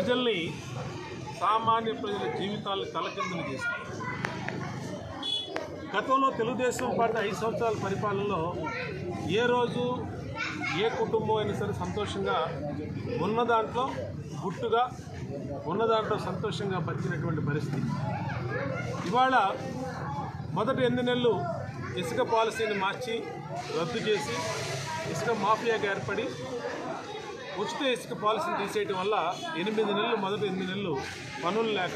ప్రజల్ని సామాన్య ప్రజల జీవితాలను తలకిందులు చేసింది గతంలో తెలుగుదేశం పార్టీ ఐదు సంవత్సరాల పరిపాలనలో ఏ రోజు ఏ కుటుంబం అయినా సరే సంతోషంగా ఉన్న దాంట్లో గుట్టుగా ఉన్న దాంట్లో సంతోషంగా బతికినటువంటి పరిస్థితి ఇవాళ మొదటి ఎనిమిది నెలలు ఇసుక పాలసీని మార్చి రద్దు చేసి ఇసుక మాఫియాగా ఏర్పడి ఉచిత ఇసుక పాలసీని తీసేయటం వల్ల ఎనిమిది నెలలు మొదటి ఎనిమిది నెలలు పనులు లేక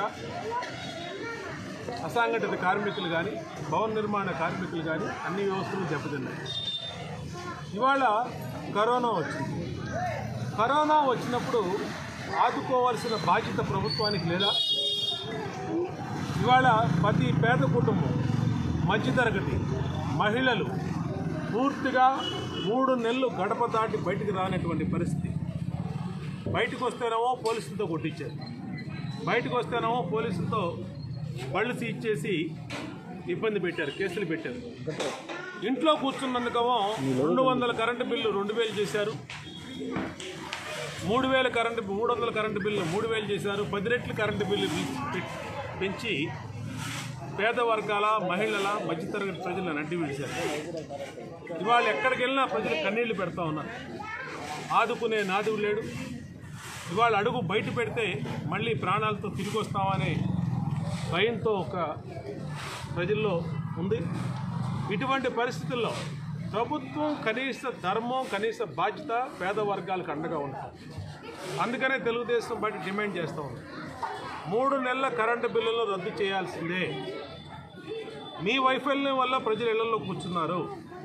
అసంఘటిత కార్మికులు కానీ భవన నిర్మాణ కార్మికులు కానీ అన్ని వ్యవస్థలు దెబ్బతిన్నాయి ఇవాళ కరోనా వచ్చింది కరోనా వచ్చినప్పుడు ఆదుకోవాల్సిన బాధ్యత ప్రభుత్వానికి లేదా ఇవాళ ప్రతి పేద కుటుంబం మధ్యతరగతి మహిళలు పూర్తిగా మూడు నెలలు గడప దాటి బయటికి రానటువంటి పరిస్థితి బయటకు వస్తేనేమో పోలీసులతో కొట్టించారు బయటకు వస్తేనేమో పోలీసులతో బళ్ళు సీజ్ చేసి ఇబ్బంది పెట్టారు కేసులు పెట్టారు ఇంట్లో కూర్చున్నందుకేమో రెండు వందల కరెంటు బిల్లు రెండు వేలు చేశారు మూడు వేల కరెంటు మూడు వందల కరెంటు బిల్లు మూడు వేలు చేశారు పది రెట్లు కరెంటు బిల్లు పె- పెంచి పేద వర్గాల మహిళల మధ్యతరగతి ప్రజలను అడ్డు విడిచారు ఇవాళ ఎక్కడికి వెళ్ళినా ప్రజలు కన్నీళ్లు పెడతా ఉన్నారు ఆదుకునే నాదుడు లేడు ఇవాళ అడుగు బయట పెడితే మళ్ళీ ప్రాణాలతో తిరిగి వస్తామనే భయంతో ఒక ప్రజల్లో ఉంది ఇటువంటి పరిస్థితుల్లో ప్రభుత్వం కనీస ధర్మం కనీస బాధ్యత పేద వర్గాలకు అండగా ఉంటుంది అందుకనే తెలుగుదేశం పార్టీ డిమాండ్ చేస్తూ ఉంది మూడు నెలల కరెంటు బిల్లులు రద్దు చేయాల్సిందే మీ వైఫల్యం వల్ల ప్రజలు ఇళ్లలో కూర్చున్నారు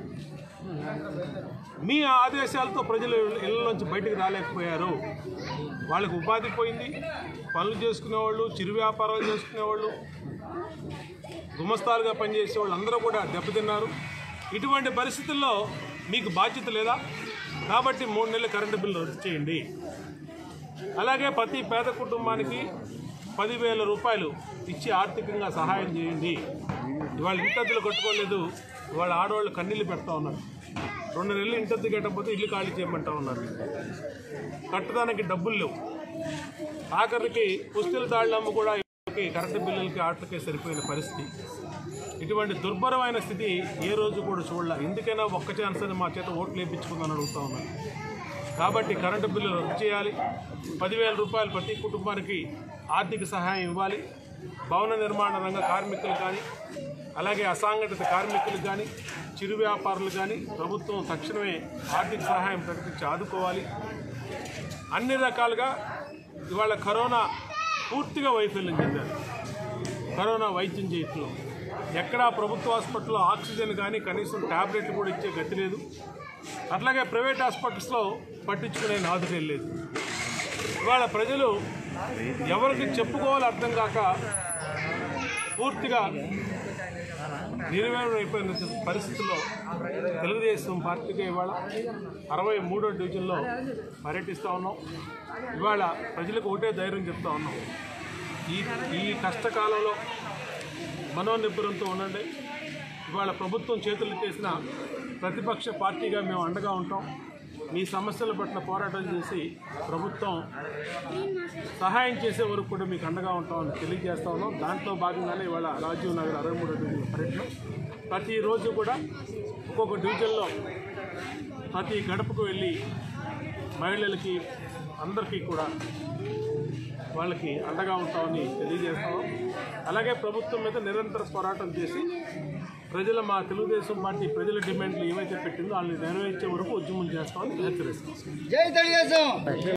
మీ ఆదేశాలతో ప్రజలు ఇళ్లలోంచి బయటకు రాలేకపోయారు వాళ్ళకి ఉపాధి పోయింది పనులు చేసుకునేవాళ్ళు చిరు వ్యాపారాలు చేసుకునేవాళ్ళు గుమస్తాలుగా పనిచేసే వాళ్ళు అందరూ కూడా దెబ్బతిన్నారు ఇటువంటి పరిస్థితుల్లో మీకు బాధ్యత లేదా కాబట్టి మూడు నెలల కరెంటు బిల్లు రద్దు చేయండి అలాగే ప్రతి పేద కుటుంబానికి పదివేల రూపాయలు ఇచ్చి ఆర్థికంగా సహాయం చేయండి ఇవాళ ఇంటద్దులు కట్టుకోలేదు ఇవాళ ఆడవాళ్ళు కన్నీళ్ళు పెడతా ఉన్నారు రెండు నెలలు ఇంటద్దు కట్టకపోతే ఇల్లు ఖాళీ చేయమంటా ఉన్నారు కట్టడానికి డబ్బులు లేవు ఆఖరికి పుస్తల తాళ్ళమ్మ కూడా ఇప్పటికీ కరెంటు బిల్లులకి ఆటలకే సరిపోయిన పరిస్థితి ఇటువంటి దుర్భరమైన స్థితి ఏ రోజు కూడా చూడలే ఎందుకైనా ఒక్క ఛాన్స్ అని మా చేత ఓట్లు వేయించుకుందని అడుగుతా ఉన్నాను కాబట్టి కరెంటు బిల్లులు రద్దు చేయాలి పదివేల రూపాయలు ప్రతి కుటుంబానికి ఆర్థిక సహాయం ఇవ్వాలి భవన నిర్మాణ రంగ కార్మికులు కానీ అలాగే అసంఘటిత కార్మికులు కానీ చిరు వ్యాపారులు కానీ ప్రభుత్వం తక్షణమే ఆర్థిక సహాయం ప్రకటించి ఆదుకోవాలి అన్ని రకాలుగా ఇవాళ కరోనా పూర్తిగా వైఫల్యం చెందారు కరోనా వైద్యం చేయట్లో ఎక్కడా ప్రభుత్వ హాస్పిటల్లో ఆక్సిజన్ కానీ కనీసం ట్యాబ్లెట్లు కూడా ఇచ్చే గతి లేదు అట్లాగే ప్రైవేట్ హాస్పిటల్స్లో పట్టించుకునే నాదుడే లేదు ఇవాళ ప్రజలు ఎవరికి చెప్పుకోవాలో అర్థం కాక పూర్తిగా నిర్వహణ అయిపోయిన పరిస్థితుల్లో తెలుగుదేశం పార్టీకి ఇవాళ అరవై మూడో డివిజన్లో పర్యటిస్తూ ఉన్నాం ఇవాళ ప్రజలకు ఒకటే ధైర్యం చెప్తా ఉన్నాం ఈ ఈ కష్టకాలంలో మనోనిబ్బరంతో ఉండండి ఇవాళ ప్రభుత్వం చేతులు చేసిన ప్రతిపక్ష పార్టీగా మేము అండగా ఉంటాం మీ సమస్యల పట్ల పోరాటం చేసి ప్రభుత్వం సహాయం చేసే వరకు కూడా మీకు అండగా ఉంటామని తెలియజేస్తా ఉన్నాం దాంట్లో భాగంగానే ఇవాళ రాజీవ్ నగర్ అరవై మూడో డివిజన్ పర్యటన ప్రతిరోజు కూడా ఒక్కొక్క డివిజన్లో ప్రతి గడపకు వెళ్ళి మహిళలకి అందరికీ కూడా వాళ్ళకి అండగా ఉంటామని తెలియజేస్తాం అలాగే ప్రభుత్వం మీద నిరంతర పోరాటం చేసి ప్రజల మా తెలుగుదేశం పార్టీ ప్రజల డిమాండ్లు ఏవైతే పెట్టిందో వాళ్ళని నెరవేర్చే వరకు ఉద్యమం చేస్తామని హెచ్చరిస్తాం జై తెలుగుదేశం